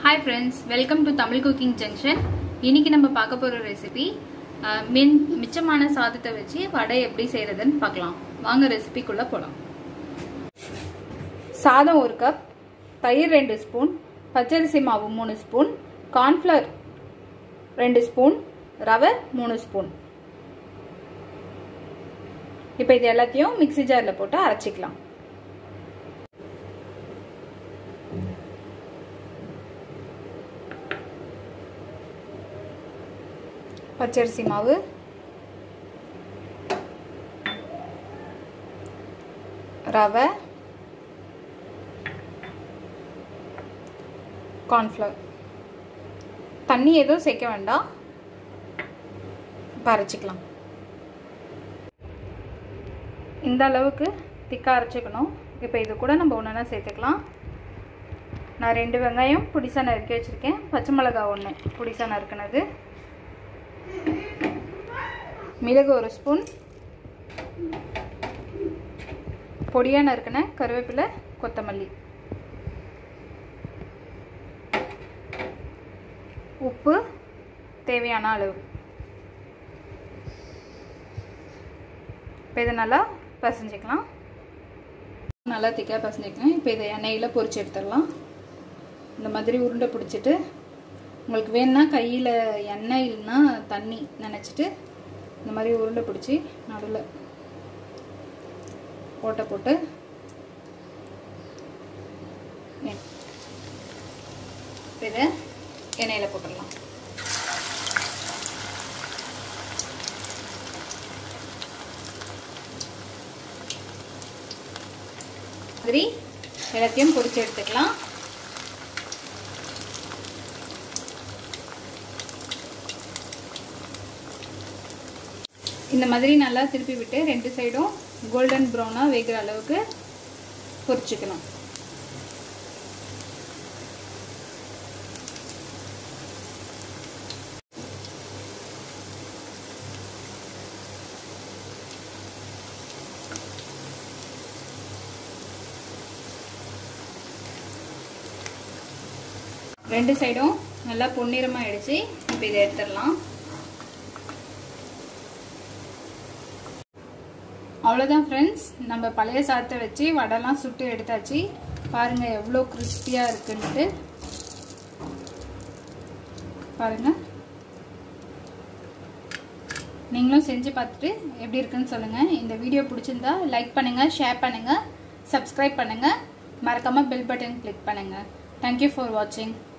hi friends welcome to Tamil cooking junction இன்னைக்கு நம்ம பார்க்க போகிற ரெசிபி மின் மிச்சமான சாதத்தை வச்சு வடை எப்படி செய்கிறதுன்னு பார்க்கலாம் வாங்க ரெசிபிக்குள்ளே போகலாம் சாதம் ஒரு கப் தயிர் ரெண்டு ஸ்பூன் பச்சரிசி மாவு மூணு ஸ்பூன் கார்ன்ஃப்ளவர் ரெண்டு ஸ்பூன் ரவை மூணு ஸ்பூன் இப்போ இது எல்லாத்தையும் மிக்சி ஜாரில் போட்டு அரைச்சிக்கலாம் பச்சரிசி மாவு ரவை கார்ன்ஃப்ளவர் தண்ணி எதுவும் சேர்க்க வேண்டாம் அரைச்சிக்கலாம் இந்த அளவுக்கு திக்காக அரைச்சிக்கணும் இப்போ இது கூட நம்ம ஒன்றா சேர்த்துக்கலாம் நான் ரெண்டு வெங்காயம் புடிசா நறுக்கி வச்சுருக்கேன் பச்சை மிளகா ஒன்று புடிசா நறுக்குனது மிளகு ஒரு ஸ்பூன் பொடியாக நறுக்கின கருவேப்பிலை கொத்தமல்லி உப்பு தேவையான அளவு இப்போ இதை நல்லா பசஞ்சிக்கலாம் நல்லா திக்காக பசஞ்சிக்கலாம் இப்போ இதை எண்ணெயில் பொரிச்சு எடுத்துடலாம் இந்த மாதிரி உருண்டை பிடிச்சிட்டு உங்களுக்கு வேணும்னா கையில் எண்ணெய் இல்லைன்னா தண்ணி நினச்சிட்டு இந்த மாதிரி உருண்டை பிடிச்சி நடுவில் ஓட்டை போட்டு இதை எண்ணெயில் போட்டுடலாம் மாதிரி எல்லாத்தையும் பொரிச்சு எடுத்துக்கலாம் இந்த மாதிரி நல்லா திருப்பி விட்டு ரெண்டு சைடும் கோல்டன் ப்ரௌனாக வேகிற அளவுக்கு பொரிச்சுக்கணும் ரெண்டு சைடும் நல்லா பொன்னிறமாக ஆயிடுச்சு இப்போ இதை எடுத்துடலாம் அவ்வளோதான் ஃப்ரெண்ட்ஸ் நம்ம பழைய சாதத்தை வச்சு வடைலாம் சுட்டு எடுத்தாச்சு பாருங்கள் எவ்வளோ கிறிஸ்பியாக இருக்குன்ட்டு பாருங்கள் நீங்களும் செஞ்சு பார்த்துட்டு எப்படி இருக்குன்னு சொல்லுங்கள் இந்த வீடியோ பிடிச்சிருந்தா லைக் பண்ணுங்கள் ஷேர் பண்ணுங்கள் சப்ஸ்கிரைப் பண்ணுங்கள் மறக்காமல் பெல் பட்டன் கிளிக் பண்ணுங்கள் தேங்க்யூ ஃபார் வாட்சிங்